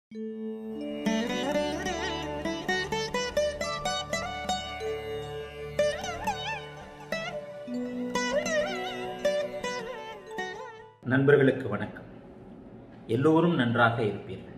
நண்பர்களுக்கு வணக்கம் எல்லோரும் நன்றாக இருப்பீர்கள்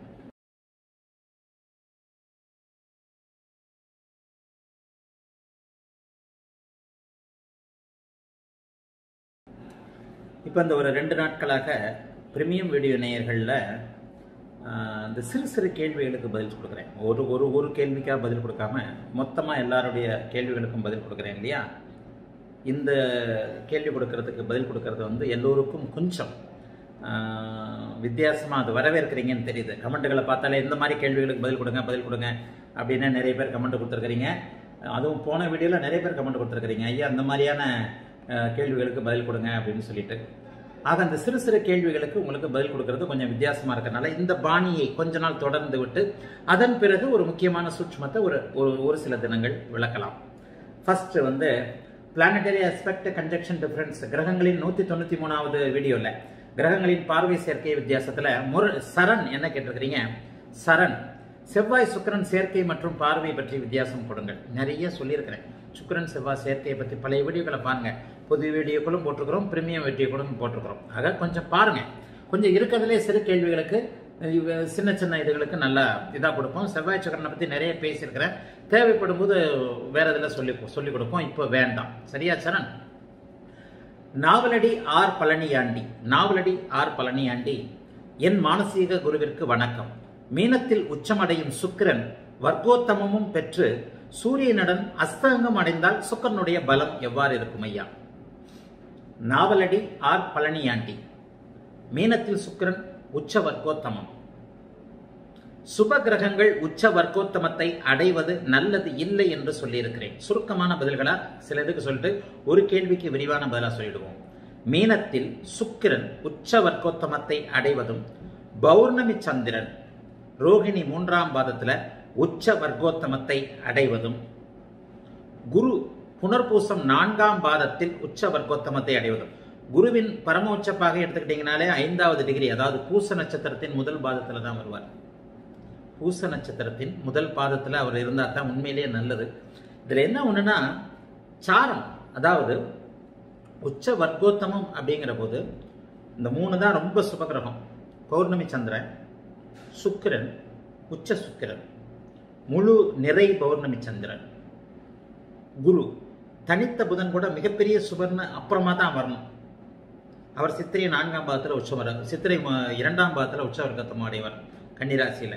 இப்போ இந்த ஒரு ரெண்டு நாட்களாக பிரீமியம் வீடியோ நேயர்களில் இந்த சிறு சிறு கேள்விகளுக்கு பதில் கொடுக்குறேன் ஒரு ஒரு ஒரு கேள்விக்காக பதில் கொடுக்காம மொத்தமாக எல்லாருடைய கேள்விகளுக்கும் பதில் கொடுக்குறேன் இல்லையா இந்த கேள்வி கொடுக்கறதுக்கு பதில் கொடுக்கறது வந்து எல்லோருக்கும் கொஞ்சம் வித்தியாசமாக அது வரவேற்கிறீங்கன்னு தெரியுது கமெண்ட்டுகளை பார்த்தாலே இந்த மாதிரி கேள்விகளுக்கு பதில் கொடுங்க பதில் கொடுங்க அப்படின்னு நிறைய பேர் கமெண்ட் கொடுத்துருக்கிறீங்க அதுவும் போன வீடியோவில் நிறைய பேர் கமெண்ட் கொடுத்துருக்கிறீங்க ஐயா அந்த மாதிரியான கேள்விகளுக்கு பதில் கொடுங்க அப்படின்னு சொல்லிட்டு ஆக அந்த சிறு சிறு கேள்விகளுக்கு உங்களுக்கு பதில் கொடுக்கறது கொஞ்சம் வித்தியாசமாக இருக்கிறனால இந்த பாணியை கொஞ்ச நாள் தொடர்ந்து விட்டு அதன் பிறகு ஒரு முக்கியமான சூட்சமத்தை ஒரு ஒரு சில தினங்கள் விளக்கலாம் ஃபர்ஸ்ட் வந்து பிளானட்டரி அஸ்பெக்ட் கன்ஜெக்ஷன் டிஃபரன்ஸ் கிரகங்களின் நூத்தி தொண்ணூத்தி மூணாவது வீடியோல கிரகங்களின் பார்வை சேர்க்கை வித்தியாசத்துல முரு சரண் என்ன கேட்டிருக்கிறீங்க சரண் செவ்வாய் சுக்கரன் சேர்க்கை மற்றும் பார்வை பற்றி வித்தியாசம் கொடுங்கள் நிறைய சொல்லியிருக்கிறேன் சுக்கரன் செவ்வாய் சேர்க்கையை பற்றி பழைய வீடியோக்களை பாருங்க புது வீடியோக்களும் போட்டிருக்கிறோம் பிரீமியம் வீடியோக்களும் போட்டிருக்கிறோம் ஆக கொஞ்சம் பாருங்க கொஞ்சம் இருக்கிறதுலே சிறு கேள்விகளுக்கு சின்ன சின்ன இதுகளுக்கு நல்லா இதாக கொடுப்போம் செவ்வாய் சக்கரனை பற்றி நிறைய பேசியிருக்கிறேன் தேவைப்படும் போது வேற இதில் சொல்லி சொல்லி கொடுப்போம் இப்போ வேண்டாம் சரியா சரண் நாவலடி ஆர் பழனியாண்டி நாவலடி ஆர் பழனியாண்டி என் மானசீக குருவிற்கு வணக்கம் மீனத்தில் உச்சமடையும் சுக்கிரன் வர்க்கோத்தமமும் பெற்று சூரியனுடன் அஸ்தங்கம் அடைந்தால் சுக்கரனுடைய பலம் எவ்வாறு இருக்கும் ஐயா நாவலடி ஆர் பழனியாண்டி மீனத்தில் சுக்கிரன் உச்ச வர்க்கோத்தமம் சுப கிரகங்கள் உச்ச வர்க்கோத்தமத்தை அடைவது நல்லது இல்லை என்று சொல்லியிருக்கிறேன் சுருக்கமான பதில்களா சில இதுக்கு சொல்லிட்டு ஒரு கேள்விக்கு விரிவான பதிலா சொல்லிடுவோம் மீனத்தில் சுக்கிரன் உச்ச வர்க்கோத்தமத்தை அடைவதும் பௌர்ணமி சந்திரன் ரோகிணி மூன்றாம் பாதத்துல உச்ச வர்க்கோத்தமத்தை அடைவதும் குரு புனர்பூசம் நான்காம் பாதத்தில் உச்ச வர்க்கோத்தமத்தை அடைவதும் குருவின் பரம உச்சப்பாக எடுத்துக்கிட்டீங்கனாலே ஐந்தாவது டிகிரி அதாவது பூச நட்சத்திரத்தின் முதல் பாதத்துல தான் வருவார் பூச நட்சத்திரத்தின் முதல் பாதத்தில் அவர் இருந்தால் தான் உண்மையிலேயே நல்லது இதில் என்ன ஒன்றுனா சாரம் அதாவது உச்ச வர்க்கோத்தமம் அப்படிங்கிற போது இந்த மூணு தான் ரொம்ப சுபகிரகம் பௌர்ணமி சந்திரன் சுக்கிரன் உச்ச சுக்கிரன் முழு நிறை பௌர்ணமி சந்திரன் குரு தனித்த புதன் கூட மிகப்பெரிய சுபர்னு அப்புறமா தான் வரணும் அவர் சித்திரை நான்காம் பாதத்தில் உச்சம் சித்திரை இரண்டாம் பாதத்தில் உச்ச வர்க்கத்தம் அடைவார் கன்னிராசியில்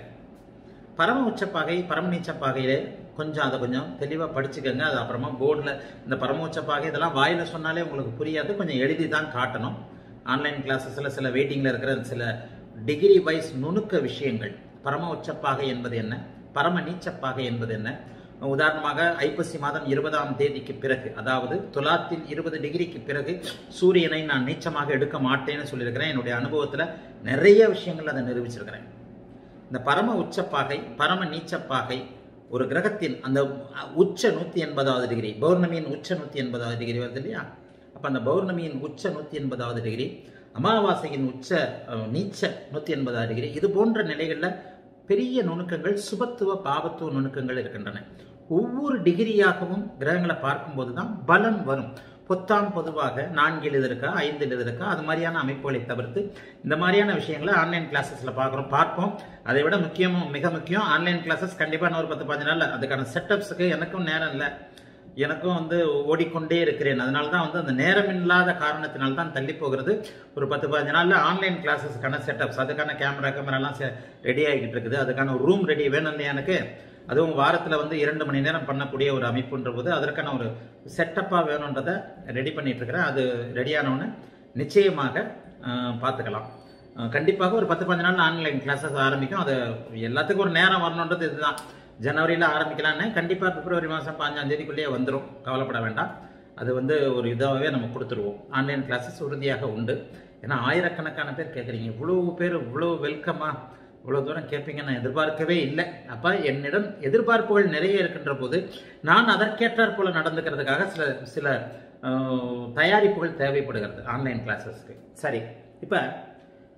பரம உச்சப்பாகை பரம நீச்சப்பாகையில கொஞ்சம் அதை கொஞ்சம் தெளிவாக படிச்சுக்கோங்க அது அப்புறமா போர்டில் இந்த பரம உச்சப்பாகை இதெல்லாம் வாயில் சொன்னாலே உங்களுக்கு புரியாது கொஞ்சம் எழுதி தான் காட்டணும் ஆன்லைன் கிளாஸஸில் சில வெயிட்டிங்கில் இருக்கிற சில டிகிரி வைஸ் நுணுக்க விஷயங்கள் பரம உச்சப்பாகை என்பது என்ன பரம நீச்சப்பாகை என்பது என்ன உதாரணமாக ஐப்பசி மாதம் இருபதாம் தேதிக்கு பிறகு அதாவது துலாத்தில் இருபது டிகிரிக்கு பிறகு சூரியனை நான் நீச்சமாக எடுக்க மாட்டேன்னு சொல்லியிருக்கிறேன் என்னுடைய அனுபவத்தில் நிறைய விஷயங்கள் அதை நிரூபிச்சிருக்கிறேன் இந்த பரம உச்சப்பாகை பரம நீச்சப்பாகை ஒரு கிரகத்தின் அந்த உச்ச நூத்தி எண்பதாவது டிகிரி பௌர்ணமியின் உச்ச நூத்தி எண்பதாவது டிகிரி வருது இல்லையா அப்ப அந்த பௌர்ணமியின் உச்ச நூத்தி எண்பதாவது டிகிரி அமாவாசையின் உச்ச நீச்ச நூத்தி எண்பதாவது டிகிரி இது போன்ற நிலைகள்ல பெரிய நுணுக்கங்கள் சுபத்துவ பாவத்துவ நுணுக்கங்கள் இருக்கின்றன ஒவ்வொரு டிகிரியாகவும் கிரகங்களை பார்க்கும்போது தான் பலன் வரும் பொத்தாம் பொதுவாக நான்கில் இது இருக்கா ஐந்தில் இது இருக்கா அது மாதிரியான அமைப்புகளை தவிர்த்து இந்த மாதிரியான விஷயங்களை ஆன்லைன் கிளாஸஸில் பார்க்குறோம் பார்ப்போம் அதை விட முக்கியமும் மிக முக்கியம் ஆன்லைன் கிளாஸஸ் கண்டிப்பாக நான் ஒரு பத்து பதினஞ்சு நாள் அதுக்கான செட்டப்ஸுக்கு எனக்கும் நேரம் இல்லை எனக்கும் வந்து ஓடிக்கொண்டே இருக்கிறேன் அதனால தான் வந்து அந்த நேரம் இல்லாத காரணத்தினால தான் தள்ளி போகிறது ஒரு பத்து பதினஞ்சு நாளில் ஆன்லைன் கிளாஸஸ்க்கான செட்டப்ஸ் அதுக்கான கேமரா கேமராலாம் ரெடி ஆகிட்டு இருக்குது அதுக்கான ஒரு ரூம் ரெடி வேணும் இல்லையா எனக்கு அதுவும் வாரத்தில் வந்து இரண்டு மணி நேரம் பண்ணக்கூடிய ஒரு அமைப்புன்ற போது அதற்கான ஒரு செட்டப்பாக வேணுன்றதை ரெடி பண்ணிட்டு இருக்கிறேன் அது ரெடியானவுன்னு நிச்சயமாக பார்த்துக்கலாம் கண்டிப்பாக ஒரு பத்து பதினஞ்சு நாள் ஆன்லைன் கிளாஸஸ் ஆரம்பிக்கும் அது எல்லாத்துக்கும் ஒரு நேரம் வரணுன்றது இதுதான் ஜனவரியில் ஆரம்பிக்கலான்னு கண்டிப்பாக பிப்ரவரி மாதம் பாஞ்சாம் தேதிக்குள்ளேயே வந்துடும் கவலைப்பட வேண்டாம் அது வந்து ஒரு இதாகவே நம்ம கொடுத்துருவோம் ஆன்லைன் கிளாஸஸ் உறுதியாக உண்டு ஏன்னா ஆயிரக்கணக்கான பேர் கேட்குறீங்க இவ்வளோ பேர் இவ்வளோ வெல்கமாக இவ்வளோ தூரம் கேட்பீங்க நான் எதிர்பார்க்கவே இல்லை அப்போ என்னிடம் எதிர்பார்ப்புகள் நிறைய இருக்கின்ற போது நான் அதற்கேற்றாற் போல நடந்துக்கிறதுக்காக சில சில தயாரிப்புகள் தேவைப்படுகிறது ஆன்லைன் கிளாஸஸ்க்கு சரி இப்போ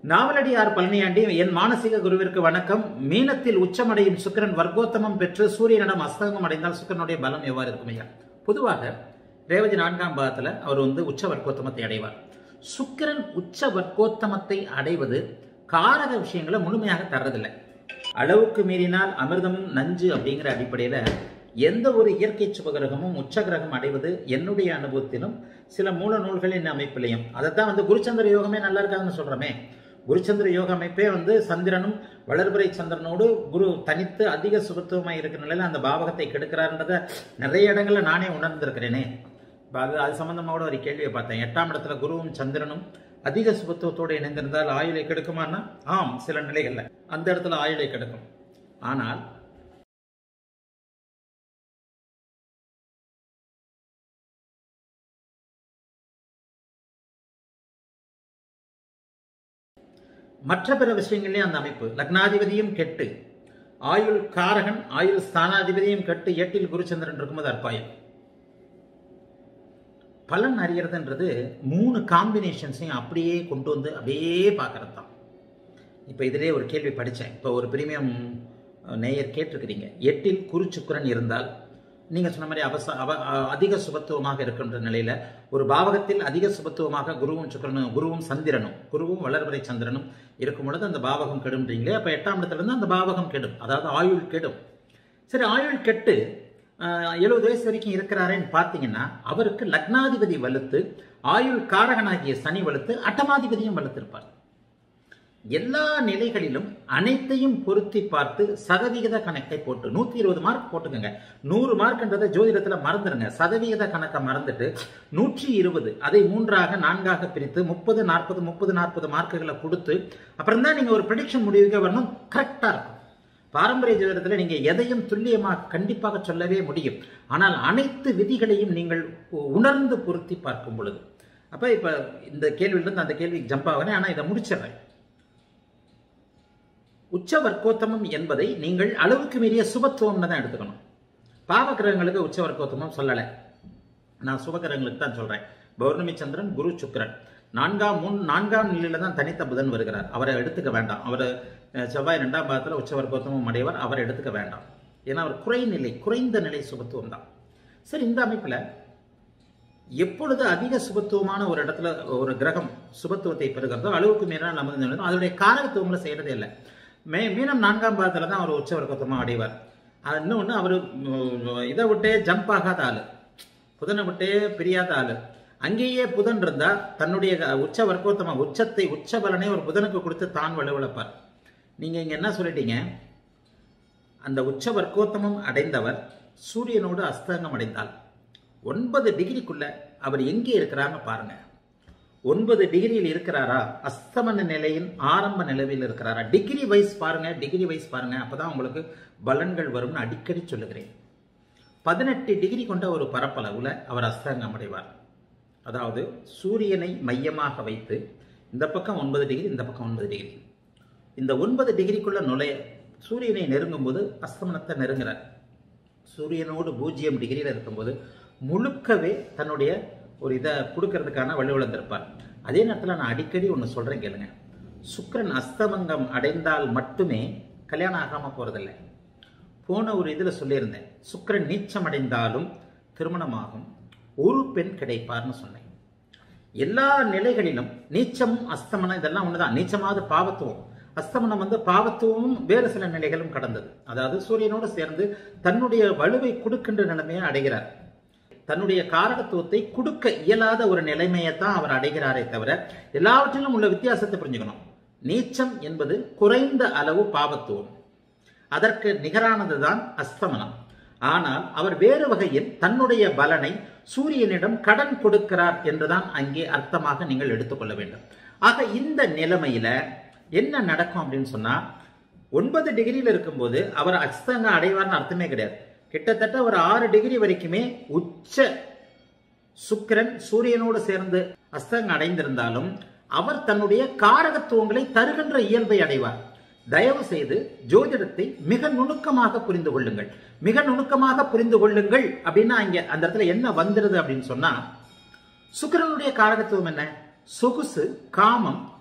நாவலடியார் பழனியாண்டி என் மானசீக குருவிற்கு வணக்கம் மீனத்தில் உச்சமடையும் சுக்கிரன் வர்க்கோத்தமம் பெற்று சூரியனிடம் அஸ்தங்கம் அடைந்தால் சுக்கிரனுடைய பலம் எவ்வாறு இருக்கும் ஐயா பொதுவாக ரேவதி நான்காம் பாகத்துல அவர் வந்து உச்ச வர்க்கோத்தமத்தை அடைவார் சுக்கிரன் உச்ச வர்க்கோத்தமத்தை அடைவது காரக விஷயங்களை முழுமையாக தர்றதில்லை அளவுக்கு மீறினால் அமிர்தமும் நஞ்சு அப்படிங்கிற அடிப்படையில எந்த ஒரு இயற்கை சுபகிரகமும் உச்ச கிரகம் அடைவது என்னுடைய அனுபவத்திலும் சில மூல நூல்களின் அமைப்பிலையும் அதைத்தான் வந்து குருச்சந்திர யோகமே நல்லா இருக்காதுன்னு சொல்றோமே குருச்சந்திர யோக அமைப்பே வந்து சந்திரனும் வளர்பிறை சந்திரனோடு குரு தனித்து அதிக சுபத்துவமாக இருக்கிற நிலையில அந்த பாவகத்தை கெடுக்கிறார்ன்றத நிறைய இடங்கள்ல நானே உணர்ந்திருக்கிறேனே இப்ப அது அது சம்பந்தமா கூட ஒரு கேள்வியை பார்த்தேன் எட்டாம் இடத்துல குருவும் சந்திரனும் அதிக சுபத்துவத்தோடு இணைந்திருந்தால் ஆயுளை கெடுக்குமான்னா ஆம் சில நிலைகள்ல அந்த இடத்துல ஆயுளை கெடுக்கும் ஆனால் மற்ற பிற விஷயங்கள்லயும் அந்த அமைப்பு லக்னாதிபதியும் கெட்டு ஆயுள் காரகன் ஆயுள் ஸ்தானாதிபதியும் கெட்டு எட்டில் குருச்சந்திரன் இருக்கும்போது அற்பாயம் பலன் அறியறதுன்றது மூணு காம்பினேஷன்ஸையும் அப்படியே கொண்டு வந்து அப்படியே பார்க்கறது தான் இப்போ இதிலே ஒரு கேள்வி படித்தேன் இப்போ ஒரு பிரீமியம் நேயர் கேட்டிருக்கிறீங்க எட்டில் குருச்சுக்குரன் இருந்தால் நீங்கள் சொன்ன மாதிரி அவச அவ அ- அதிக சுபத்துவமாக இருக்கின்ற நிலையில் ஒரு பாவகத்தில் அதிக சுபத்துவமாக குருவும் சுக்கிரனும் குருவும் சந்திரனும் குருவும் வளர்பிறை சந்திரனும் இருக்கும் பொழுது அந்த பாவகம் கெடும்ன்றீங்களே அப்போ எட்டாம் இடத்துல இருந்து அந்த பாவகம் கெடும் அதாவது ஆயுள் கெடும் சரி ஆயுள் கெட்டு எழுபது வயசு வரைக்கும் இருக்கிறாரேன்னு பார்த்தீங்கன்னா அவருக்கு லக்னாதிபதி வலுத்து ஆயுள் காரகனாகிய சனி வலுத்து அட்டமாதிபதியும் வலுத்திருப்பார் எல்லா நிலைகளிலும் அனைத்தையும் பொருத்தி பார்த்து சதவிகித கணக்கை போட்டு நூத்தி இருபது மார்க் போட்டுக்கோங்க நூறு மார்க்ன்றதை ஜோதிடத்துல மறந்துடுங்க சதவிகித கணக்கை மறந்துட்டு நூற்றி இருபது அதை மூன்றாக நான்காக பிரித்து முப்பது நாற்பது முப்பது நாற்பது மார்க்குகளை கொடுத்து அப்புறம் தான் நீங்க ஒரு ப்ரெடிக்ஷன் முடிவுக்கு வரணும் கரெக்டா இருக்கும் பாரம்பரிய ஜோதிடத்தில் நீங்க எதையும் துல்லியமாக கண்டிப்பாக சொல்லவே முடியும் ஆனால் அனைத்து விதிகளையும் நீங்கள் உ- உணர்ந்து பொருத்தி பார்க்கும் பொழுது அப்ப இப்ப இந்த கேள்வியிலிருந்து அந்த கேள்விக்கு ஜம்ப் ஆகிறேன் ஆனா இதை முடிச்சிடுறேன் உச்ச வர்க்கோத்தமம் என்பதை நீங்கள் அளவுக்கு மீறிய சுபத்துவம்னு தான் எடுத்துக்கணும் பாவகிரகங்களுக்கு உச்ச வர்க்கோத்தமம் சொல்லலை நான் சுபகிரகங்களுக்கு தான் சொல்றேன் பௌர்ணமி சந்திரன் குரு சுக்கிரன் நான்காம் முன் நான்காம் நிலையில தான் தனித்த புதன் வருகிறார் அவரை எடுத்துக்க வேண்டாம் அவர் அஹ், செவ்வாய் ரெண்டாம் பாதத்தில் உச்ச வர்க்கோத்தமம் அடையவர் அவரை எடுத்துக்க வேண்டாம் ஏன்னா அவர் குறைநிலை குறைந்த நிலை சுபத்துவம் தான் சரி இந்த அமைப்புல எப்பொழுது அதிக சுபத்துவமான ஒரு இடத்துல ஒரு கிரகம் சுபத்துவத்தை பெறுகிறதோ அளவுக்கு மீறினால் நமது நிலையோ, அதனுடைய காரகத்துவங்களை செய்யறதே இல்லை மே மீனம் நான்காம் பாதத்துல தான் அவர் உச்ச வர்க்கத்துவமாக அடைவார் அது இன்னொன்று அவர் இதை விட்டே ஜம்ப் ஆகாத ஆளு புதனை விட்டே பிரியாத ஆளு அங்கேயே புதன் இருந்தா தன்னுடைய உச்ச வர்க்கோத்தம உச்சத்தை உச்ச பலனை ஒரு புதனுக்கு கொடுத்து தான் வலுவிழப்பார் நீங்க இங்க என்ன சொல்லிட்டீங்க அந்த உச்ச வர்க்கோத்தமம் அடைந்தவர் சூரியனோடு அஸ்தங்கம் அடைந்தால் ஒன்பது டிகிரிக்குள்ள அவர் எங்கே இருக்கிறார்னு பாருங்க ஒன்பது டிகிரியில் இருக்கிறாரா அஸ்தமன நிலையின் ஆரம்ப நிலவில் இருக்கிறாரா டிகிரி வைஸ் பாருங்க டிகிரி வைஸ் பாருங்க அப்பதான் உங்களுக்கு பலன்கள் வரும்னு அடிக்கடி சொல்லுகிறேன் பதினெட்டு டிகிரி கொண்ட ஒரு பரப்பளவுல அவர் அஸ்தங்கம் அடைவார் அதாவது சூரியனை மையமாக வைத்து இந்த பக்கம் ஒன்பது டிகிரி இந்த பக்கம் ஒன்பது டிகிரி இந்த ஒன்பது டிகிரிக்குள்ள நுழைய சூரியனை நெருங்கும் போது அஸ்தமனத்தை நெருங்குறார் சூரியனோடு பூஜ்ஜியம் டிகிரியில் இருக்கும்போது முழுக்கவே தன்னுடைய ஒரு இதை கொடுக்கறதுக்கான வலுவிழந்திருப்பார் அதே நேரத்தில் நான் அடிக்கடி ஒன்று சொல்கிறேன் கேளுங்க சுக்கிரன் அஸ்தமங்கம் அடைந்தால் மட்டுமே கல்யாணம் ஆகாமல் போகிறதில்லை போன ஒரு இதில் சொல்லியிருந்தேன் சுக்கிரன் நீச்சம் அடைந்தாலும் திருமணமாகும் ஒரு பெண் கிடைப்பார்னு சொன்னேன் எல்லா நிலைகளிலும் நீச்சமும் அஸ்தமனம் இதெல்லாம் ஒண்ணுதான் நீச்சமாவது பாவத்துவம் அஸ்தமனம் வந்து பாவத்துவமும் வேறு சில நிலைகளும் கடந்தது அதாவது சூரியனோடு சேர்ந்து தன்னுடைய வலுவை கொடுக்கின்ற நிலைமையை அடைகிறார் தன்னுடைய காரகத்துவத்தை கொடுக்க இயலாத ஒரு நிலைமையை தான் அவர் அடைகிறாரே தவிர எல்லாவற்றிலும் உள்ள வித்தியாசத்தை புரிஞ்சுக்கணும் நீச்சம் என்பது குறைந்த அளவு பாவத்துவம் அதற்கு நிகரானதுதான் அஸ்தமனம் ஆனால் அவர் வேறு வகையில் தன்னுடைய பலனை சூரியனிடம் கடன் கொடுக்கிறார் என்றுதான் அங்கே அர்த்தமாக நீங்கள் எடுத்துக்கொள்ள வேண்டும் ஆக இந்த நிலைமையில என்ன நடக்கும் அப்படின்னு சொன்னா ஒன்பது டிகிரியில் இருக்கும்போது அவர் அஸ்தங்க அடைவார்னு அர்த்தமே கிடையாது கிட்டத்தட்ட ஒரு ஆறு டிகிரி வரைக்குமே உச்ச சுக்கிரன் சூரியனோடு சேர்ந்து அஸ்தங்க அடைந்திருந்தாலும் அவர் தன்னுடைய காரகத்துவங்களை தருகின்ற இயல்பை அடைவார் தயவு செய்து ஜோதிடத்தை மிக நுணுக்கமாக புரிந்து கொள்ளுங்கள் மிக நுணுக்கமாக புரிந்து கொள்ளுங்கள் அப்படின்னா இங்க அந்த இடத்துல என்ன வந்துருது அப்படின்னு சொன்னா சுக்கிரனுடைய காரகத்துவம் என்ன சொகுசு காமம்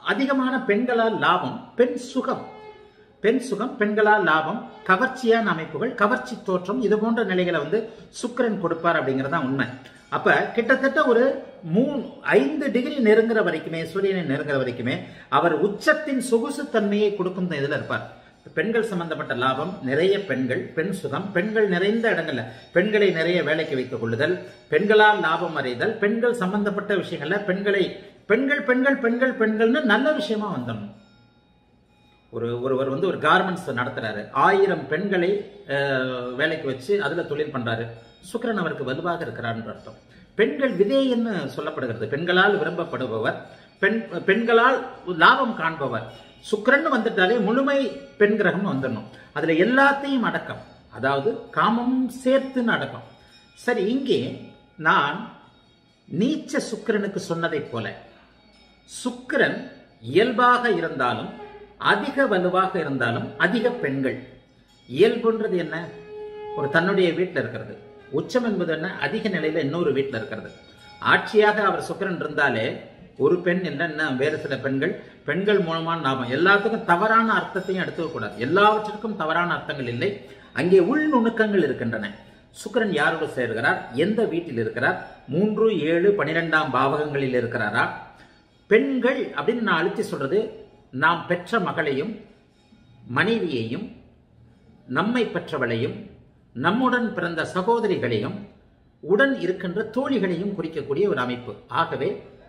அதிகமான பெண்களால் லாபம் பெண் சுகம் பெண் சுகம் பெண்களால் லாபம் கவர்ச்சியான அமைப்புகள் கவர்ச்சி தோற்றம் இது போன்ற நிலைகளை வந்து சுக்கிரன் கொடுப்பார் அப்படிங்கிறது தான் உண்மை அப்ப கிட்டத்தட்ட ஒரு மூணு ஐந்து டிகிரி நெருங்குற வரைக்குமே சூரியனை நெருங்குற வரைக்குமே அவர் உச்சத்தின் சொகுசு தன்மையை கொடுக்கும் இதுல இருப்பார் பெண்கள் சம்பந்தப்பட்ட லாபம் நிறைய பெண்கள் பெண் சுகம் பெண்கள் நிறைந்த இடங்கள்ல பெண்களை நிறைய வேலைக்கு வைத்துக் கொள்ளுதல் பெண்களால் லாபம் அறைதல் பெண்கள் சம்பந்தப்பட்ட விஷயங்கள்ல பெண்களை பெண்கள் பெண்கள் பெண்கள் பெண்கள்னு நல்ல விஷயமா வந்துடணும் ஒரு ஒருவர் வந்து ஒரு கார்மெண்ட்ஸ் நடத்துறாரு ஆயிரம் பெண்களை அஹ், வேலைக்கு வச்சு அதுல தொழில் பண்றாரு சுக்கிரன் அவருக்கு வலுவாக இருக்கிறார்ன்ற அர்த்தம் பெண்கள் விதேயன்னு சொல்லப்படுகிறது பெண்களால் விரும்பப்படுபவர் பெண் பெண்களால் லாபம் காண்பவர் சுக்கிரன் வந்துட்டாலே முழுமை பெண் கிரகம் வந்துடணும் அதுல எல்லாத்தையும் அடக்கம் அதாவது காமமும் சேர்த்துன்னு அடக்கம் சரி இங்கே நான் நீச்ச சுக்கிரனுக்கு சொன்னதைப் போல சுக்கிரன் இயல்பாக இருந்தாலும் அதிக வலுவாக இருந்தாலும் அதிக பெண்கள் இயல்புன்றது என்ன ஒரு தன்னுடைய வீட்டில் இருக்கிறது உச்சம் என்பது என்ன அதிக நிலையில இன்னொரு வீட்டில் இருக்கிறது ஆட்சியாக அவர் சுக்கிரன் இருந்தாலே ஒரு பெண் இல்லைன்னா வேறு சில பெண்கள் பெண்கள் மூலமான லாபம் எல்லாத்துக்கும் தவறான அர்த்தத்தையும் எடுத்துக்க கூடாது எல்லாவற்றிற்கும் தவறான அர்த்தங்கள் இல்லை அங்கே உள் நுணுக்கங்கள் இருக்கின்றன சுக்கிரன் யாரோடு சேர்கிறார் எந்த வீட்டில் இருக்கிறார் மூன்று ஏழு பனிரெண்டாம் பாவகங்களில் இருக்கிறாரா பெண்கள் அப்படின்னு நான் அழுத்தி சொல்றது நாம் பெற்ற மகளையும் மனைவியையும் நம்மை பெற்றவளையும் நம்முடன் பிறந்த சகோதரிகளையும் உடன் இருக்கின்ற தோழிகளையும் குறிக்கக்கூடிய ஒரு அமைப்பு ஆகவே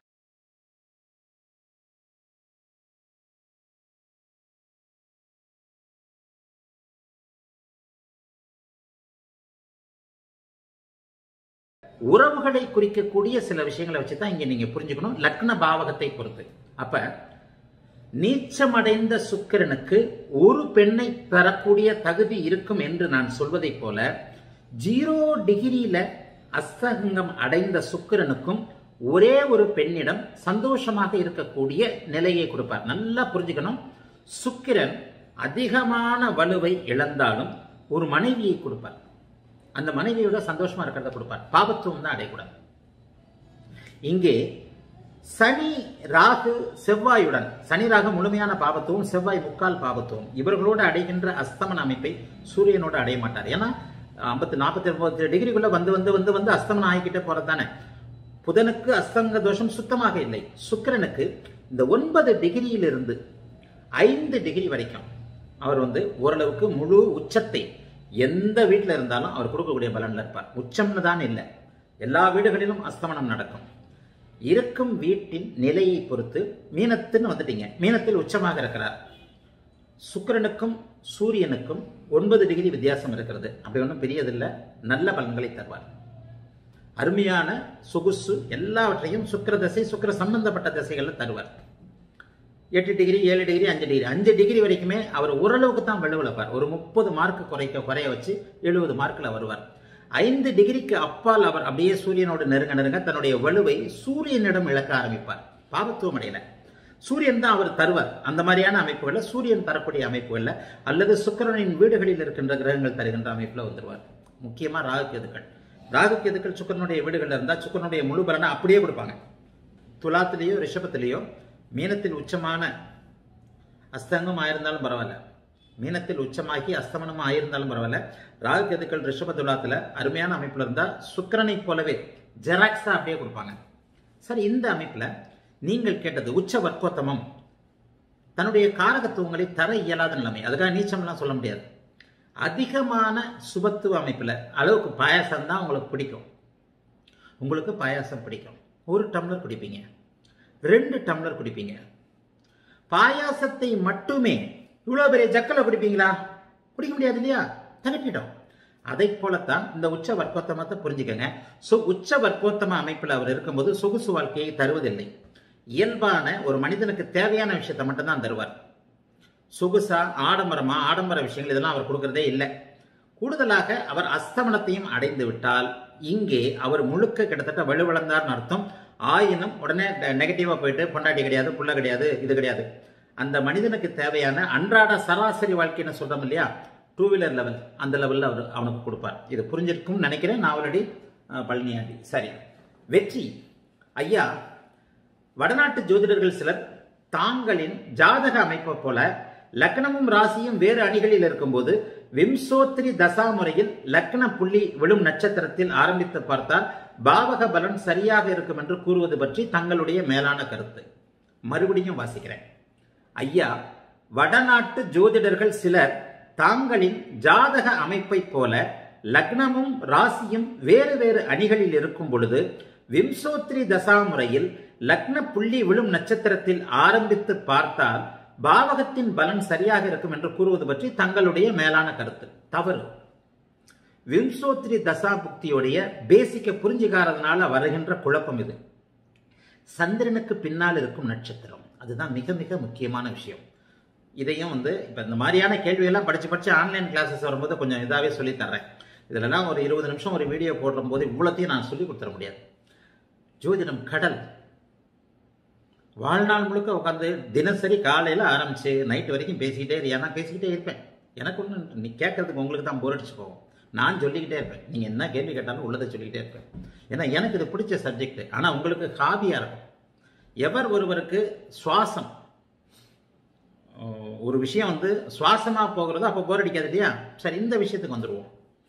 உறவுகளை குறிக்கக்கூடிய சில விஷயங்களை வச்சு தான் இங்க நீங்க புரிஞ்சுக்கணும் லக்ன பாவகத்தை பொறுத்து அப்ப நீச்சமடைந்த சுக்கிரனுக்கு ஒரு பெண்ணை பெறக்கூடிய தகுதி இருக்கும் என்று நான் சொல்வதைப் போல ஜீரோ டிகிரியில அஸ்தங்கம் அடைந்த சுக்கிரனுக்கும் ஒரே ஒரு பெண்ணிடம் சந்தோஷமாக இருக்கக்கூடிய நிலையை கொடுப்பார் நல்லா புரிஞ்சுக்கணும் சுக்கிரன் அதிகமான வலுவை இழந்தாலும் ஒரு மனைவியை கொடுப்பார் அந்த மனைவியோட சந்தோஷமா இருக்கிறத கொடுப்பார் பாபத்துவம் தான் அடையக்கூடாது இங்கே சனி ராகு செவ்வாயுடன் சனி ராகு முழுமையான பாபத்துவம் செவ்வாய் முக்கால் பாபத்துவம் இவர்களோடு அடைகின்ற அஸ்தமன அமைப்பை சூரியனோடு அடைய மாட்டார் ஏன்னா ஐம்பத்தி நாற்பத்தி ஒன்பது டிகிரிக்குள்ள வந்து வந்து வந்து வந்து அஸ்தமனம் ஆகிக்கிட்டே போறது தானே புதனுக்கு அஸ்தங்க தோஷம் சுத்தமாக இல்லை சுக்கிரனுக்கு இந்த ஒன்பது டிகிரியிலிருந்து ஐந்து டிகிரி வரைக்கும் அவர் வந்து ஓரளவுக்கு முழு உச்சத்தை எந்த வீட்டில் இருந்தாலும் அவர் கொடுக்கக்கூடிய பலன்ல இருப்பார் உச்சம்னு தான் இல்லை எல்லா வீடுகளிலும் அஸ்தமனம் நடக்கும் இருக்கும் வீட்டின் நிலையை பொறுத்து மீனத்துன்னு வந்துட்டீங்க மீனத்தில் உச்சமாக இருக்கிறார் சுக்கிரனுக்கும் சூரியனுக்கும் ஒன்பது டிகிரி வித்தியாசம் இருக்கிறது அப்படி ஒன்றும் பெரியதில்லை நல்ல பலன்களை தருவார் அருமையான சொகுசு எல்லாவற்றையும் சுக்கிர தசை சுக்கிர சம்பந்தப்பட்ட திசைகளில் தருவார் எட்டு டிகிரி ஏழு டிகிரி அஞ்சு டிகிரி அஞ்சு டிகிரி வரைக்குமே அவர் ஓரளவுக்கு தான் வலுவிழப்பார் ஒரு முப்பது மார்க் குறைக்க குறைய வச்சு எழுபது மார்க்கில் வருவார் ஐந்து டிகிரிக்கு அப்பால் அவர் அப்படியே சூரியனோடு நெருங்க நெருங்க தன்னுடைய வலுவை சூரியனிடம் இழக்க ஆரம்பிப்பார் பாவத்துவம் அடையல சூரியன் தான் அவர் தருவார் அந்த மாதிரியான அமைப்புகள்ல சூரியன் தரக்கூடிய அமைப்புகள்ல அல்லது சுக்கிரனின் வீடுகளில் இருக்கின்ற கிரகங்கள் தருகின்ற அமைப்புல வந்துருவார் முக்கியமா ராகு கேதுக்கள் ராகு கேதுக்கள் சுக்கிரனுடைய வீடுகள்ல இருந்தா சுக்கிரனுடைய முழு பலனை அப்படியே கொடுப்பாங்க துலாத்திலேயோ ரிஷபத்திலேயோ மீனத்தில் உச்சமான அஸ்தங்கம் ஆயிருந்தாலும் பரவாயில்ல மீனத்தில் உச்சமாகி அஸ்தமனம் ஆயிருந்தாலும் பரவாயில்ல ராகு கேதுக்கள் ரிஷப துலாத்துல அருமையான அமைப்புல இருந்தா சுக்கிரனை போலவே ஜெராக்ஸா அப்படியே கொடுப்பாங்க சரி இந்த அமைப்புல நீங்கள் கேட்டது உச்ச வர்க்கோத்தமம் தன்னுடைய காரகத்துவங்களை தர இயலாத நிலைமை அதுக்காக நீச்சம்லாம் சொல்ல முடியாது அதிகமான சுபத்துவ அமைப்புல அளவுக்கு பாயாசம் தான் உங்களுக்கு பிடிக்கும் உங்களுக்கு பாயாசம் பிடிக்கும் ஒரு டம்ளர் குடிப்பீங்க ரெண்டு டம்ளர் குடிப்பீங்க பாயாசத்தை மட்டுமே இவ்வளோ பெரிய ஜக்கல குடிப்பீங்களா குடிக்க முடியாது இல்லையா தகட்டிட்டோம் அதை போலத்தான் இந்த உச்ச வர்க்கோத்தமத்தை புரிஞ்சுக்கங்க ஸோ உச்ச வர்க்கோத்தம அமைப்பில் அவர் இருக்கும்போது சொகுசு வாழ்க்கையை தருவதில்லை இயல்பான ஒரு மனிதனுக்கு தேவையான விஷயத்தை மட்டும்தான் தருவார் சொகுசா ஆடம்பரமா ஆடம்பர விஷயங்கள் இதெல்லாம் அவர் கொடுக்கறதே இல்லை கூடுதலாக அவர் அஸ்தமனத்தையும் அடைந்து விட்டால் இங்கே அவர் முழுக்க கிட்டத்தட்ட வலுவிழந்தார்னு அர்த்தம் ஆயினும் உடனே நெகட்டிவா போயிட்டு பொண்டாட்டி கிடையாது புள்ள கிடையாது இது கிடையாது அந்த மனிதனுக்கு தேவையான அன்றாட சராசரி வாழ்க்கைன்னு சொல்றோம் இல்லையா டூ வீலர் லெவல் அந்த லெவலில் அவர் அவனுக்கு கொடுப்பார் இது புரிஞ்சிருக்கும்னு நினைக்கிறேன் நான் ஆல்ரெடி பழனியாண்டி சரி வெற்றி ஐயா வடநாட்டு ஜோதிடர்கள் சிலர் தாங்களின் ஜாதக அமைப்பை போல லக்னமும் ராசியும் வேறு அணிகளில் இருக்கும்போது விம்சோத்திரி தசா முறையில் லக்ன புள்ளி விழும் நட்சத்திரத்தில் ஆரம்பித்து பார்த்தால் பாவக பலன் சரியாக இருக்கும் என்று கூறுவது பற்றி தங்களுடைய மேலான கருத்து மறுபடியும் வாசிக்கிறேன் ஐயா வடநாட்டு ஜோதிடர்கள் சிலர் தாங்களின் ஜாதக அமைப்பை போல லக்னமும் ராசியும் வேறு வேறு அணிகளில் இருக்கும் பொழுது விம்சோத்ரி தசா முறையில் லக்ன புள்ளி விழும் நட்சத்திரத்தில் ஆரம்பித்து பார்த்தால் பாவகத்தின் பலன் சரியாக இருக்கும் என்று கூறுவது பற்றி தங்களுடைய மேலான கருத்து தவறு விம்சோத்ரி தசா புக்தியுடைய பேசிக்க புரிஞ்சுக்காததுனால வருகின்ற குழப்பம் இது சந்திரனுக்கு பின்னால் இருக்கும் நட்சத்திரம் அதுதான் மிக மிக முக்கியமான விஷயம் இதையும் வந்து இப்போ இந்த மாதிரியான கேள்வியெல்லாம் படித்து படித்து ஆன்லைன் கிளாஸஸ் வரும்போது கொஞ்சம் இதாகவே சொல்லி தர்றேன் இதிலெல்லாம் ஒரு இருபது நிமிஷம் ஒரு வீடியோ போடும்போது இவ்வளோத்தையும் நான் சொல்லி கொடுத்துட முடியாது ஜோதிடம் கடல் வாழ்நாள் முழுக்க உட்காந்து தினசரி காலையில் ஆரம்பிச்சு நைட் வரைக்கும் பேசிக்கிட்டே இரு ஏன்னா பேசிக்கிட்டே இருப்பேன் எனக்கு ஒன்று நீ கேட்கறதுக்கு உங்களுக்கு தான் போர் அடிச்சு போகும் நான் சொல்லிக்கிட்டே இருப்பேன் நீங்கள் என்ன கேள்வி கேட்டாலும் உள்ளதை சொல்லிக்கிட்டே இருப்பேன் ஏன்னா எனக்கு இது பிடிச்ச சப்ஜெக்ட் ஆனால் உங்களுக்கு ஹாபியாக இருக்கும் எவர் ஒருவருக்கு சுவாசம் ஒரு விஷயம் வந்து சுவாசமாக போகிறதோ அப்போ போர் அடிக்காது இல்லையா சரி இந்த விஷயத்துக்கு வந்துடுவோம்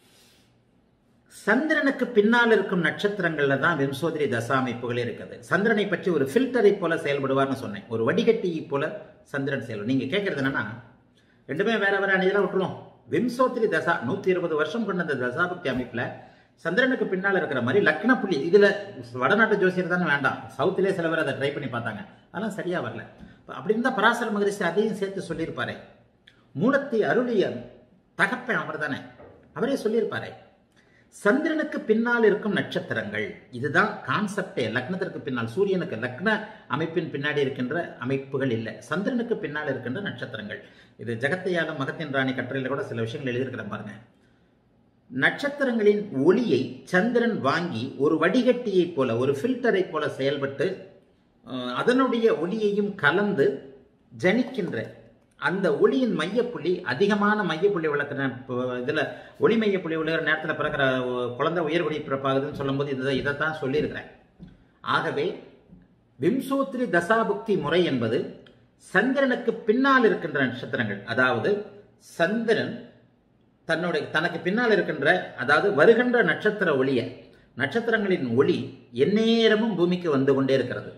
சந்திரனுக்கு பின்னால் இருக்கும் நட்சத்திரங்கள்ல தான் விம்சோதரி தசா அமைப்புகளே இருக்குது சந்திரனை பற்றி ஒரு ஃபில்டரை போல செயல்படுவார்னு சொன்னேன் ஒரு வடிகட்டியை போல சந்திரன் செயல்படும் நீங்க கேட்கறது என்னன்னா ரெண்டுமே வேற வேற அணிதெல்லாம் விட்டுருவோம் விம்சோத்திரி தசா நூத்தி இருபது வருஷம் கொண்ட அந்த தசாபக்தி அமைப்புல சந்திரனுக்கு பின்னால் இருக்கிற மாதிரி லக்ன புள்ளி இதுல வடநாட்டு ஜோசியர் தானே வேண்டாம் சவுத்திலே சில பேர் அதை ட்ரை பண்ணி பார்த்தாங்க அதெல்லாம் சரியா வரல அப்படி இருந்தா பராசர மகரிஷி அதையும் சேர்த்து சொல்லியிருப்பாரு மூலத்தை அருளிய தகப்பன் அவர் தானே அவரே சொல்லியிருப்பாரு சந்திரனுக்கு பின்னால் இருக்கும் நட்சத்திரங்கள் இதுதான் கான்செப்டே லக்னத்திற்கு பின்னால் சூரியனுக்கு லக்ன அமைப்பின் பின்னாடி இருக்கின்ற அமைப்புகள் இல்லை சந்திரனுக்கு பின்னால் இருக்கின்ற நட்சத்திரங்கள் இது ஜெகத்தையாலும் மகத்தின் ராணி கட்டுரையில் கூட சில விஷயங்கள் எழுதியிருக்கிறேன் பாருங்க நட்சத்திரங்களின் ஒளியை சந்திரன் வாங்கி ஒரு வடிகட்டியை போல ஒரு ஃபில்டரை போல செயல்பட்டு அதனுடைய ஒளியையும் கலந்து ஜனிக்கின்ற அந்த ஒளியின் மையப்புள்ளி அதிகமான மையப்புள்ளி விளக்குற இதில் ஒளி மையப்புள்ளி விழுகிற நேரத்தில் பிறக்கிற குழந்தை உயர்வடி பிறப்பாகுதுன்னு சொல்லும்போது இதை இதைத்தான் சொல்லியிருக்கிறேன் ஆகவே விம்சோத்ரி தசாபுக்தி முறை என்பது சந்திரனுக்கு பின்னால் இருக்கின்ற நட்சத்திரங்கள் அதாவது சந்திரன் தன்னுடைய தனக்கு பின்னால் இருக்கின்ற அதாவது வருகின்ற நட்சத்திர ஒளிய நட்சத்திரங்களின் ஒளி எந்நேரமும் பூமிக்கு வந்து கொண்டே இருக்கிறது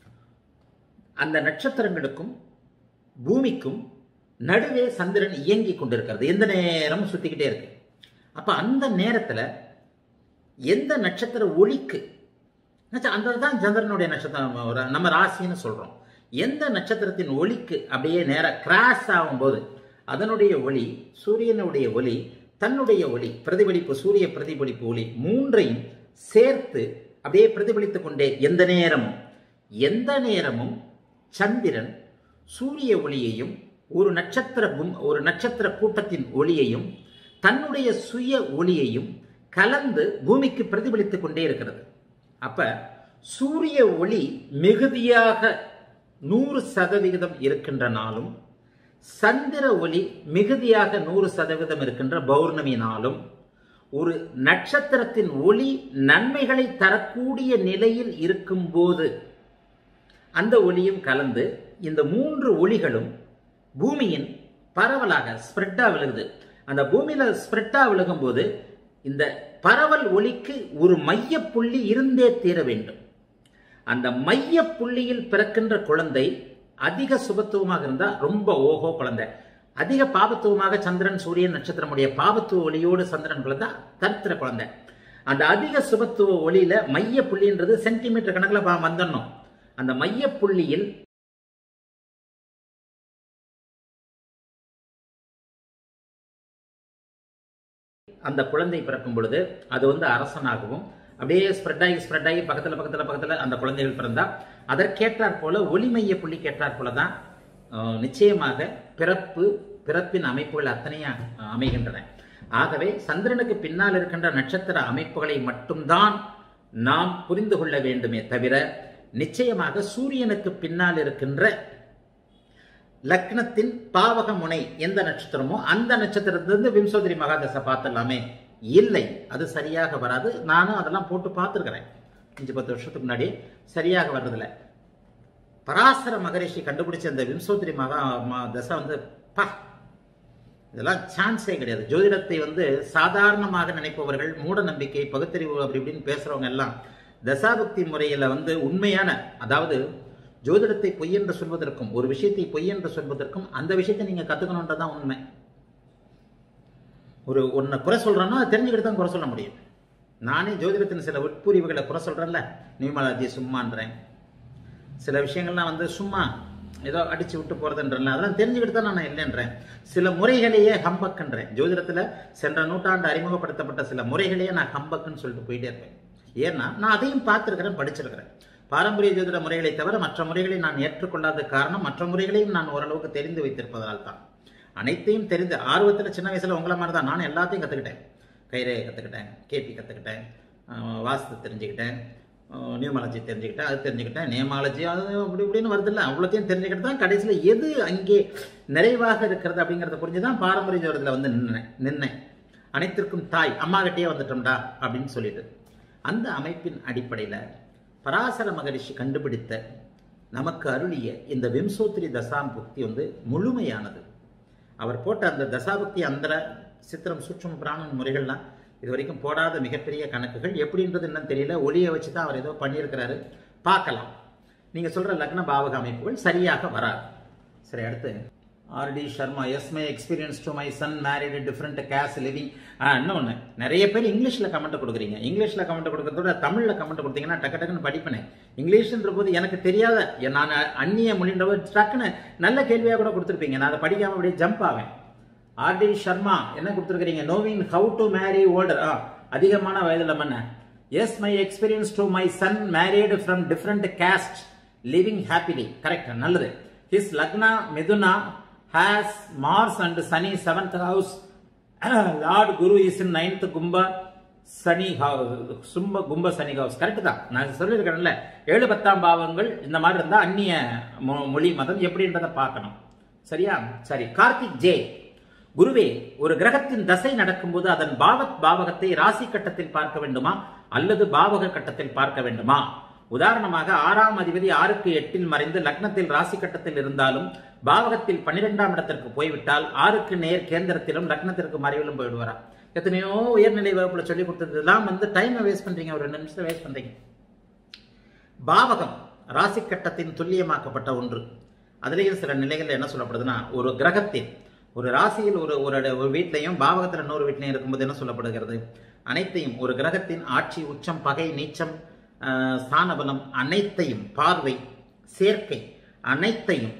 அந்த நட்சத்திரங்களுக்கும் பூமிக்கும் நடுவே சந்திரன் இயங்கி கொண்டிருக்கிறது எந்த நேரமும் சுத்திக்கிட்டே இருக்கு அப்ப அந்த நேரத்துல எந்த நட்சத்திர ஒளிக்கு அந்த தான் சந்திரனுடைய நட்சத்திரம் நம்ம ராசின்னு சொல்றோம் எந்த நட்சத்திரத்தின் ஒளிக்கு அப்படியே நேரம் கிராஸ் ஆகும்போது அதனுடைய ஒளி சூரியனுடைய ஒளி தன்னுடைய ஒளி பிரதிபலிப்பு சூரிய பிரதிபலிப்பு ஒளி மூன்றையும் சேர்த்து அப்படியே பிரதிபலித்துக் கொண்டே எந்த நேரமும் எந்த நேரமும் சந்திரன் சூரிய ஒளியையும் ஒரு நட்சத்திர ஒரு நட்சத்திர கூட்டத்தின் ஒளியையும் தன்னுடைய சுய ஒளியையும் கலந்து பூமிக்கு பிரதிபலித்துக் கொண்டே இருக்கிறது அப்ப சூரிய ஒளி மிகுதியாக நூறு சதவிகிதம் இருக்கின்ற நாளும் சந்திர ஒளி மிகுதியாக நூறு சதவீதம் இருக்கின்ற பௌர்ணமி நாளும் ஒரு நட்சத்திரத்தின் ஒளி நன்மைகளை தரக்கூடிய நிலையில் இருக்கும்போது அந்த ஒளியும் கலந்து இந்த மூன்று ஒளிகளும் பூமியின் பரவலாக ஸ்ப்ரெட்டா விழுகுது அந்த பூமியில ஸ்ப்ரெட்டா விழுகும் போது இந்த பரவல் ஒளிக்கு ஒரு மைய புள்ளி இருந்தே தீர வேண்டும் அந்த மைய புள்ளியில் பிறக்கின்ற குழந்தை அதிக சுபத்துவமாக இருந்தா ரொம்ப ஓஹோ குழந்தை அதிக பாபத்துவமாக சந்திரன் சூரியன் நட்சத்திரமுடைய பாபத்துவ ஒளியோடு சந்திரன் குழந்தை தரித்திர குழந்தை அந்த அதிக சுபத்துவ ஒளியில மைய புள்ளின்றது சென்டிமீட்டர் கணக்கில் வந்துடணும் அந்த மைய புள்ளியில் அந்த குழந்தை பிறக்கும் பொழுது அது வந்து அரசனாகவும் அப்படியே ஸ்ப்ரெட் ஆகி ஸ்ப்ரெட் ஆகி பக்கத்தில் பக்கத்தில் பக்கத்தில் அந்த குழந்தைகள் பிறந்தா அதற்கேற்றாற் போல ஒளிமைய புள்ளி கேட்டாற் போல தான் நிச்சயமாக பிறப்பு பிறப்பின் அமைப்புகள் அத்தனையும் அமைகின்றன ஆகவே சந்திரனுக்கு பின்னால் இருக்கின்ற நட்சத்திர அமைப்புகளை மட்டும்தான் நாம் புரிந்து கொள்ள வேண்டுமே தவிர நிச்சயமாக சூரியனுக்கு பின்னால் இருக்கின்ற லக்னத்தின் பாவக முனை எந்த நட்சத்திரமோ அந்த நட்சத்திரத்திலிருந்து விம்சோதரி மகாதசை பார்த்துடலாமே இல்லை அது சரியாக வராது நானும் அதெல்லாம் போட்டு பார்த்துருக்கிறேன் அஞ்சு பத்து வருஷத்துக்கு முன்னாடி சரியாக வர்றதில்ல பராசர மகரிஷி கண்டுபிடிச்ச அந்த விம்சோத்திரி மகா ம- தசை வந்து பா இதெல்லாம் சான்ஸே கிடையாது ஜோதிடத்தை வந்து சாதாரணமாக நினைப்பவர்கள் மூட நம்பிக்கை பகுத்தறிவு அப்படி இப்படின்னு பேசுறவங்க எல்லாம் தசாபக்தி முறையில வந்து உண்மையான அதாவது ஜோதிடத்தை பொய் என்று சொல்வதற்கும் ஒரு விஷயத்தை பொய் என்று சொல்வதற்கும் அந்த விஷயத்தை நீங்க கத்துக்கணுன்றதான் உண்மை ஒரு ஒன்றை குறை சொல்றேன்னா அதை தெரிஞ்சுக்கிட்டு தான் குறை சொல்ல முடியும் நானே ஜோதிடத்தின் சில உட்புரிவுகளை குறை சொல்றேன்ல நியூமாலஜி சும்மான்றேன் சில விஷயங்கள்லாம் வந்து சும்மா ஏதோ அடிச்சு விட்டு போறதுன்றல அதெல்லாம் தெரிஞ்சுக்கிட்டு தான் நான் இல்லைன்றேன் சில முறைகளையே ஹம்பக்குன்றேன் ஜோதிடத்துல சென்ற நூற்றாண்டு அறிமுகப்படுத்தப்பட்ட சில முறைகளையே நான் ஹம்பக்குன்னு சொல்லிட்டு போயிட்டே இருப்பேன் ஏன்னா நான் அதையும் பார்த்திருக்கிறேன் படிச்சிருக்கிறேன் பாரம்பரிய ஜோதிட முறைகளை தவிர மற்ற முறைகளை நான் ஏற்றுக்கொள்ளாத காரணம் மற்ற முறைகளையும் நான் ஓரளவுக்கு தெரிந்து வைத்திருப்பதால் தான் அனைத்தையும் தெரிந்து ஆர்வத்தில் சின்ன வயசுல உங்களை மாதிரி தான் நான் எல்லாத்தையும் கற்றுக்கிட்டேன் கைரேகை கற்றுக்கிட்டேன் கேபி கற்றுக்கிட்டேன் வாஸ்து தெரிஞ்சுக்கிட்டேன் நியூமாலஜி தெரிஞ்சுக்கிட்டேன் அது தெரிஞ்சுக்கிட்டேன் நியமாலஜி அது அப்படி இப்படின்னு வருதுல்ல அவ்வளோத்தையும் தெரிஞ்சுக்கிட்டு தான் கடைசியில் எது அங்கே நிறைவாக இருக்கிறது அப்படிங்கிறத புரிஞ்சு தான் பாரம்பரிய ஜோதிடத்தில் வந்து நின்னேன் நின்னேன் அனைத்திற்கும் தாய் அம்மா கிட்டே வந்துட்டோம்டா அப்படின்னு சொல்லிட்டு அந்த அமைப்பின் அடிப்படையில் பராசர மகரிஷி கண்டுபிடித்த நமக்கு அருளிய இந்த விம்சோத்திரி தசாம்புக்தி வந்து முழுமையானது அவர் போட்ட அந்த தசாபக்தி அந்தர சித்திரம் சூட்சும பிராணன் முறைகள்லாம் இது வரைக்கும் போடாத மிகப்பெரிய கணக்குகள் எப்படின்றது என்னன்னு தெரியல ஒளியை வச்சு தான் அவர் ஏதோ பண்ணியிருக்கிறாரு பார்க்கலாம் நீங்க சொல்ற லக்ன பாவக அமைப்புகள் சரியாக வராது சரி அடுத்து R D Sharma as my experience to my son married different caste living இன்னொன்று நிறைய பேர் இங்கிலீஷில் கமெண்ட் கொடுக்குறீங்க இங்கிலீஷில் கமெண்ட் கொடுக்கறதோட தமிழில் கமெண்ட் கொடுத்தீங்கன்னா டக்கு டக்குன்னு படிப்பேன் இங்கிலீஷ்ன்ற போது எனக்கு தெரியாத நான் அந்நிய மொழின்ற போது டக்குன்னு நல்ல கேள்வியாக கூட கொடுத்துருப்பீங்க நான் அதை படிக்காம அப்படியே ஜம்ப் ஆவேன் ஆர்டி சர்மா என்ன கொடுத்துருக்கீங்க knowing how to marry older ஆ அதிகமான வயதில் மன்ன as my experience to my son married from different caste living happily correct நல்லது his lagna Mithuna has Mars and Shani seventh house lord Guru is in ninth Kumbha Shani house சும்ப Kumbha Shani house correct தான் நான் சொல்லியிருக்கிறேன்ல ஏழு பத்தாம் பாவங்கள் இந்த மாதிரி இருந்தா அந்நிய மொ- மொழி மதம் எப்படின்றத பார்க்கணும் சரியா சரி கார்த்திக் ஜே குருவே ஒரு கிரகத்தின் தசை நடக்கும்போது அதன் பாவத் பாவகத்தை ராசி கட்டத்தில் பார்க்க வேண்டுமா அல்லது பாவக கட்டத்தில் பார்க்க வேண்டுமா உதாரணமாக ஆறாம் அதிபதி ஆறுக்கு எட்டில் மறைந்து லக்னத்தில் ராசி கட்டத்தில் இருந்தாலும் பாவகத்தில் பன்னிரெண்டாம் இடத்திற்கு போய்விட்டால் ஆறுக்கு நேர் கேந்திரத்திலும் லக்னத்திற்கு மறைவிலும் போயிடுவாரா எத்தனையோ உயர்நிலை வகுப்புல சொல்லி கொடுத்ததெல்லாம் வந்து டைமை வேஸ்ட் பண்றீங்க ஒரு ரெண்டு நிமிஷம் வேஸ்ட் பண்றீங்க பாவகம் ராசி கட்டத்தின் துல்லியமாக்கப்பட்ட ஒன்று அதுலேயும் சில நிலைகள்ல என்ன சொல்லப்படுதுன்னா ஒரு கிரகத்தின் ஒரு ராசியில் ஒரு ஒரு இட- ஒரு வீட்லையும் பாவகத்தில் இன்னொரு வீட்லையும் இருக்கும்போது என்ன சொல்லப்படுகிறது அனைத்தையும் ஒரு கிரகத்தின் ஆட்சி உச்சம் பகை நீச்சம் ஆஹ், ஸ்தானபலம் அனைத்தையும் பார்வை சேர்க்கை அனைத்தையும்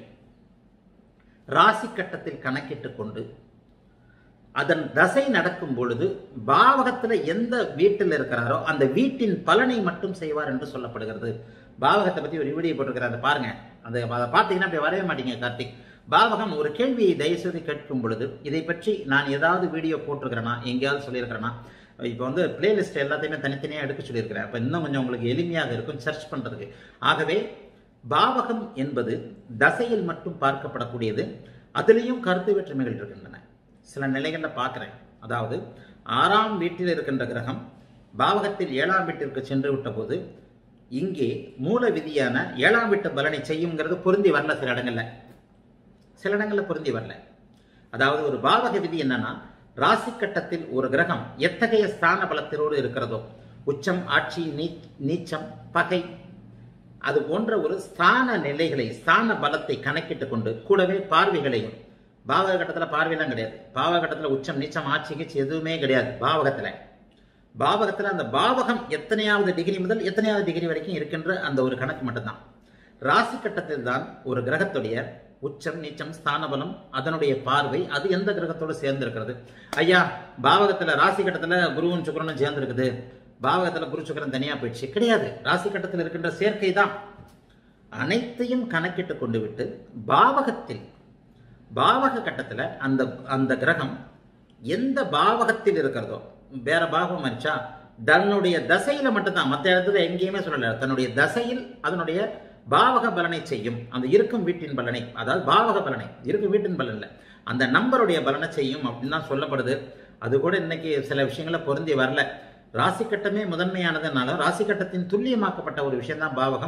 ராசி கட்டத்தில் கணக்கிட்டுக் கொண்டு அதன் தசை நடக்கும் பொழுது பாவகத்துல எந்த வீட்டில் இருக்கிறாரோ அந்த வீட்டின் பலனை மட்டும் செய்வார் என்று சொல்லப்படுகிறது பாவகத்தை பத்தி ஒரு வீடியோ போட்டிருக்கிறார் அதை பாருங்க அந்த அதை பார்த்தீங்கன்னா அப்படி வரவே மாட்டீங்க கார்த்திக் பாவகம் ஒரு கேள்வியை தயவுசெய்து கேட்கும் பொழுது இதை பற்றி நான் ஏதாவது வீடியோ போட்டிருக்கிறேனா எங்கேயாவது சொல்லியிருக்கிறேனா இப்போ வந்து பிளேலிஸ்ட் எல்லாத்தையுமே தனித்தனியாக எடுக்க சொல்லியிருக்கிறேன் அப்போ இன்னும் கொஞ்சம் உங்களுக்கு எளிமையாக இருக்கும் சர்ச் பண்றதுக்கு ஆகவே பாவகம் என்பது தசையில் மட்டும் பார்க்கப்படக்கூடியது அதிலேயும் கருத்து வேற்றுமைகள் இருக்கின்றன சில நிலைகளில் பார்க்குறேன் அதாவது ஆறாம் வீட்டில் இருக்கின்ற கிரகம் பாவகத்தில் ஏழாம் வீட்டிற்கு சென்று விட்ட போது இங்கே மூல விதியான ஏழாம் வீட்டு பலனை செய்யுங்கிறது பொருந்தி வரல சில இடங்கள்ல சில இடங்கள்ல பொருந்தி வரல அதாவது ஒரு பாவக விதி என்னன்னா ராசி கட்டத்தில் ஒரு கிரகம் எத்தகைய ஸ்தான பலத்தினோடு இருக்கிறதோ உச்சம் ஆட்சி நீ- நீச்சம் பகை அது போன்ற ஒரு ஸ்தான நிலைகளை ஸ்தான பலத்தை கணக்கிட்டு கொண்டு கூடவே பார்வைகளையும் பாவக கட்டத்துல பார்வையெல்லாம் கிடையாது பாவக கட்டத்துல உச்சம் நீச்சம் ஆட்சி கீச்சு எதுவுமே கிடையாது பாவகத்துல பாவகத்துல அந்த பாவகம் எத்தனையாவது டிகிரி முதல் எத்தனையாவது டிகிரி வரைக்கும் இருக்கின்ற அந்த ஒரு கணக்கு மட்டும்தான் ராசி கட்டத்தில் தான் ஒரு கிரகத்துடைய உச்சம் நீச்சம் ஸ்தானபலம் அதனுடைய பார்வை அது எந்த கிரகத்தோடு சேர்ந்து இருக்கிறது ஐயா பாவகத்துல ராசி கட்டத்துல குருவும் சுக்கிரனும் சேர்ந்து இருக்குது பாவகத்துல குரு சுக்கிரன் தனியா போயிடுச்சு கிடையாது ராசி கட்டத்தில் இருக்கின்ற சேர்க்கை தான் அனைத்தையும் கணக்கிட்டு கொண்டு விட்டு பாவகத்தில் பாவக கட்டத்துல அந்த அந்த கிரகம் எந்த பாவகத்தில் இருக்கிறதோ வேற பாவம் மறிச்சா தன்னுடைய தசையில மட்டும்தான் மற்ற இடத்துல எங்கேயுமே சொல்லல தன்னுடைய தசையில் அதனுடைய பாவக பலனை செய்யும் அந்த இருக்கும் வீட்டின் பலனை அதாவது பாவக பலனை இருக்கும் வீட்டின் பலன் இல்ல அந்த நம்பருடைய பலனை செய்யும் அப்படின்னு தான் சொல்லப்படுது அது கூட இன்னைக்கு சில விஷயங்கள பொருந்தி வரல ராசி கட்டமே முதன்மையானதுனால ராசி கட்டத்தின் துல்லியமாக்கப்பட்ட ஒரு விஷயம் தான் பாவகம்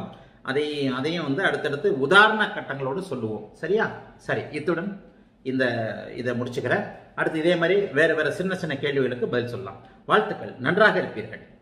அதை அதையும் வந்து அடுத்தடுத்து உதாரண கட்டங்களோடு சொல்லுவோம் சரியா சரி இத்துடன் இந்த இதை முடிச்சுக்கிறேன் அடுத்து இதே மாதிரி வேறு வேறு சின்ன சின்ன கேள்விகளுக்கு பதில் சொல்லலாம் வாழ்த்துக்கள் நன்றாக இருப்பீர்கள்